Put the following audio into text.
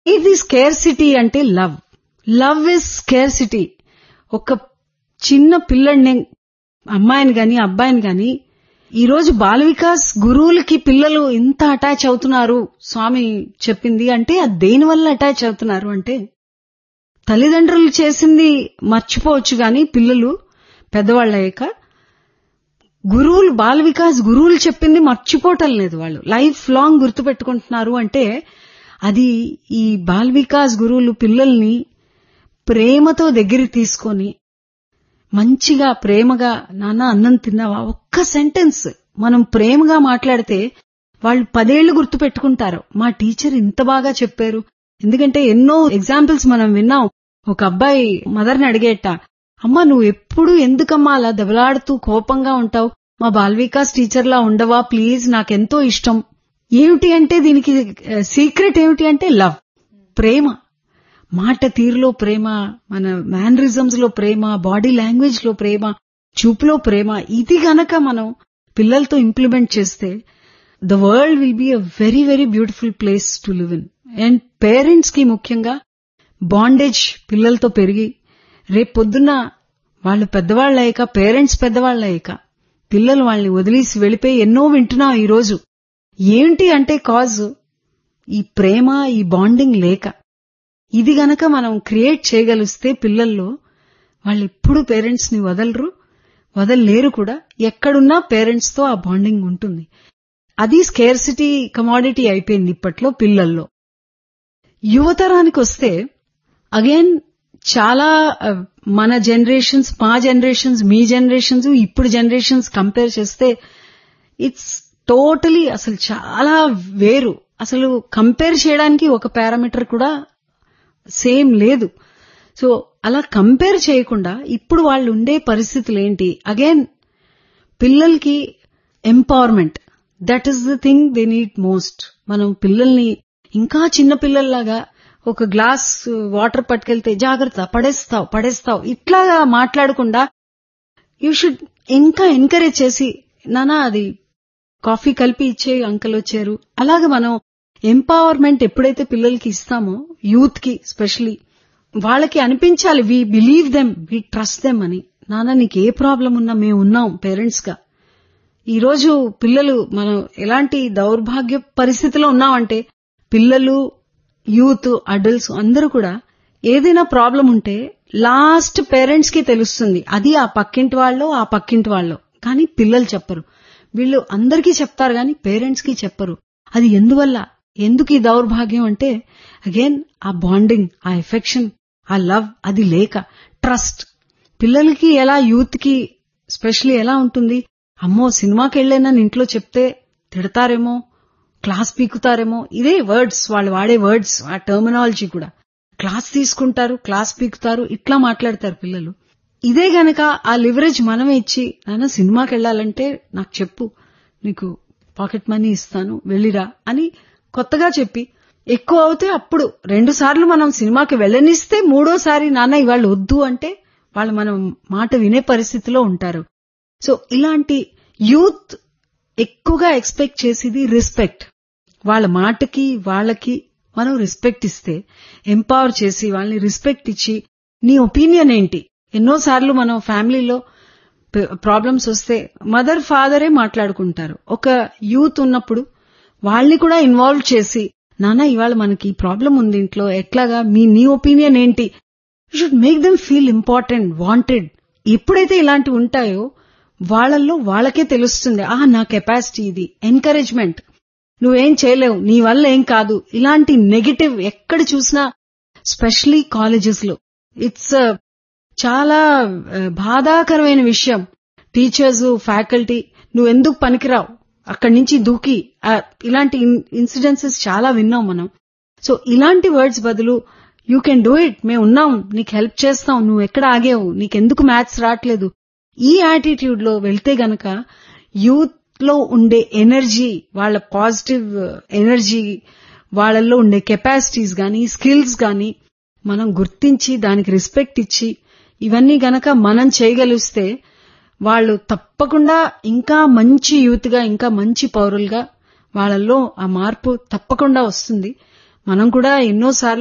ఇది స్కేర్సిటీ అంటే love love is scarcity ఒక చిన్న పిల్లడిని అమ్మాయిని గాని అబ్బాయిని గాని ఈ రోజు బాల వికాస్ గురువులకి పిల్లలు ఇంత అటాచ్ అవుతున్నారు స్వామి చెప్పింది అంటే అది దేని వల్ల అటాచ్ అవుతున్నారు అంటే తల్లిదండ్రులు చేసింది మర్చిపోవచ్చు గాని పిల్లలు పెద్దవాళ్ళు అయ్యాక గురువులు బాల వికాస్ గురువులు చెప్పింది మర్చిపోవటం లేదు వాళ్ళు లైఫ్ లాంగ్ గుర్తుపెట్టుకుంటున్నారు అంటే అది ఈ బాల్ వికాస్ గురువులు పిల్లల్ని ప్రేమతో దగ్గరికి తీసుకొని మంచిగా ప్రేమగా నాన్న అన్నం తిన్నావా ఒక్క సెంటెన్స్ మనం ప్రేమగా మాట్లాడితే వాళ్ళు పదేళ్లు గుర్తు పెట్టుకుంటారు మా టీచర్ ఇంత బాగా చెప్పారు ఎందుకంటే ఎన్నో ఎగ్జాంపుల్స్ మనం విన్నాం ఒక అబ్బాయి మదర్ని అడిగేట అమ్మా నువ్వు ఎప్పుడు ఎందుకమ్మా అలా దెబ్బలాడుతూ కోపంగా ఉంటావు మా బాల్ వికాస్ టీచర్లా ఉండవా ప్లీజ్ నాకెంతో ఇష్టం ఏమిటి అంటే దీనికి సీక్రెట్ ఏమిటి అంటే లవ్ ప్రేమ మాట తీరులో ప్రేమ మన మేనరిజమ్స్ లో ప్రేమ బాడీ లాంగ్వేజ్ లో ప్రేమ చూపులో ప్రేమ ఇది గనక మనం పిల్లలతో ఇంప్లిమెంట్ చేస్తే the world will be a very very beautiful place to live in and parents కి ముఖ్యంగా బాండేజ్ పిల్లలతో పెరిగి రేపు పొద్దున్న వాళ్ళు పెద్దవాళ్ళు అయ్యాక పేరెంట్స్ పెద్దవాళ్ళు అయ్యాక పిల్లలు వాళ్ళని వదిలేసి వెళ్ళిపోయి ఎన్నో వింటున్నాం ఈ రోజు ఏంటి అంటే కాజ్ ఈ ప్రేమ ఈ బాండింగ్ లేక ఇది గనక మనం క్రియేట్ చేయగలిస్తే పిల్లల్లో వాళ్ళు ఎప్పుడు పేరెంట్స్ ని వదలరు వదలలేరు కూడా ఎక్కడున్నా పేరెంట్స్ తో ఆ బాండింగ్ ఉంటుంది అది స్కేర్సిటీ కమాడిటీ అయిపోయింది ఇప్పట్లో పిల్లల్లో యువతరానికి వస్తే అగైన్ చాలా మన జనరేషన్స్ మా జనరేషన్స్ మీ జనరేషన్స్ ఇప్పుడు జనరేషన్స్ కంపేర్ చేస్తే ఇట్స్ టోటలీ అసలు చాలా వేరు అసలు కంపేర్ చేయడానికి ఒక పారామీటర్ కూడా సేమ్ లేదు సో అలా కంపేర్ చేయకుండా ఇప్పుడు వాళ్ళు ఉండే పరిస్థితులు ఏంటి అగైన్ పిల్లలకి empowerment that is the thing they need most మనం పిల్లల్ని ఇంకా చిన్న పిల్లల్లాగా ఒక గ్లాస్ వాటర్ పట్టుకెళ్తే జాగ్రత్త పడేస్తావు పడేస్తావు ఇట్లాగా మాట్లాడకుండా యూ షుడ్ ఇంకా ఎంకరేజ్ చేసి నానా అది కాఫీ కలిపి ఇచ్చే అంకల్ వచ్చారు అలాగే మనం ఎంపవర్మెంట్ ఎప్పుడైతే పిల్లలకి ఇస్తామో యూత్ కి స్పెషలీ వాళ్ళకి అనిపించాలి we believe them we trust them అని నాన్న నీకు ఏ ప్రాబ్లం ఉన్నా మేము ఉన్నాం పేరెంట్స్ గా ఈ రోజు పిల్లలు మనం ఎలాంటి దౌర్భాగ్య పరిస్థితిలో ఉన్నామంటే పిల్లలు యూత్ అడల్ట్స్ అందరూ కూడా ఏదైనా ప్రాబ్లం ఉంటే లాస్ట్ పేరెంట్స్ కి తెలుస్తుంది అది ఆ పక్కింటి వాళ్ళు ఆ పక్కింటి వాళ్ళు కానీ పిల్లలు చెప్పరు వీళ్ళు అందరికీ చెప్తారు కానీ పేరెంట్స్ కి చెప్పరు అది ఎందువల్ల ఎందుకు ఈ దౌర్భాగ్యం అంటే అగైన్ ఆ బాండింగ్ ఆ ఎఫెక్షన్ ఆ లవ్ అది లేక ట్రస్ట్ పిల్లలకి ఎలా యూత్ కి స్పెషల్లీ ఎలా ఉంటుంది అమ్మో సినిమాకి వెళ్ళేనని ఇంట్లో చెప్తే తిడతారేమో క్లాస్ పీకుతారేమో ఇదే వర్డ్స్ వాళ్ళు వాడే వర్డ్స్ ఆ టర్మినాలజీ కూడా క్లాస్ తీసుకుంటారు క్లాస్ పీకుతారు ఇట్లా మాట్లాడతారు పిల్లలు ఇదే గనక ఆ లివరేజ్ మనమే ఇచ్చి నాన్న సినిమాకి వెళ్ళాలంటే నాకు చెప్పు నీకు పాకెట్ మనీ ఇస్తాను వెళ్ళిరా అని కొత్తగా చెప్పి ఎక్కువ అవుతే అప్పుడు రెండు సార్లు మనం సినిమాకి వెళ్ళనిస్తే మూడోసారి నాన్న ఇవాళ వద్దు అంటే వాళ్ళు మనం మాట వినే పరిస్థితిలో ఉంటారు సో ఇలాంటి యూత్ ఎక్కువగా ఎక్స్పెక్ట్ చేసేది రెస్పెక్ట్ వాళ్ళ మాటకి వాళ్ళకి మనం రెస్పెక్ట్ ఇస్తే ఎంపవర్ చేసి వాళ్ళని రెస్పెక్ట్ ఇచ్చి నీ ఒపీనియన్ ఏంటి ఎన్నోసార్లు మనం ఫ్యామిలీలో ప్రాబ్లమ్స్ వస్తే మదర్ ఫాదరే మాట్లాడుకుంటారు ఒక యూత్ ఉన్నప్పుడు వాళ్ళని కూడా ఇన్వాల్వ్ చేసి నాన్న ఇవాళ మనకి ప్రాబ్లం ఉంది ఇంట్లో ఎట్లాగా మీ నీ ఒపీనియన్ ఏంటి you should make them feel important wanted ఎప్పుడైతే ఇలాంటివి ఉంటాయో వాళ్ళల్లో వాళ్ళకే తెలుస్తుంది ఆ నా కెపాసిటీ ఇది ఎంకరేజ్మెంట్ నువ్వేం చేయలేవు నీ వల్ల ఏం కాదు ఇలాంటి నెగటివ్ ఎక్కడ చూసినా స్పెషలీ కాలేజెస్ లో ఇట్స్ చాలా బాధాకరమైన విషయం టీచర్స్ ఫ్యాకల్టీ నువ్వెందుకు పనికిరావు అక్కడి నుంచి దూకి ఇలాంటి ఇన్సిడెన్సెస్ చాలా విన్నాం మనం సో ఇలాంటి వర్డ్స్ బదులు యూ కెన్ డూ ఇట్ మేము ఉన్నాం నీకు హెల్ప్ చేస్తాం నువ్వు ఎక్కడ ఆగేవు నీకెందుకు మ్యాథ్స్ రావట్లేదు ఈ యాటిట్యూడ్ లో వెళ్తే గనక యూత్ లో ఉండే ఎనర్జీ వాళ్ళ పాజిటివ్ ఎనర్జీ వాళ్ళల్లో ఉండే కెపాసిటీస్ గాని స్కిల్స్ గాని మనం గుర్తించి దానికి రెస్పెక్ట్ ఇచ్చి ఇవన్నీ గనక మనం చేయగలిస్తే వాళ్ళు తప్పకుండా ఇంకా మంచి యూత్ గా ఇంకా మంచి పౌరులుగా వాళ్ళల్లో ఆ మార్పు తప్పకుండా వస్తుంది మనం కూడా ఎన్నోసార్లు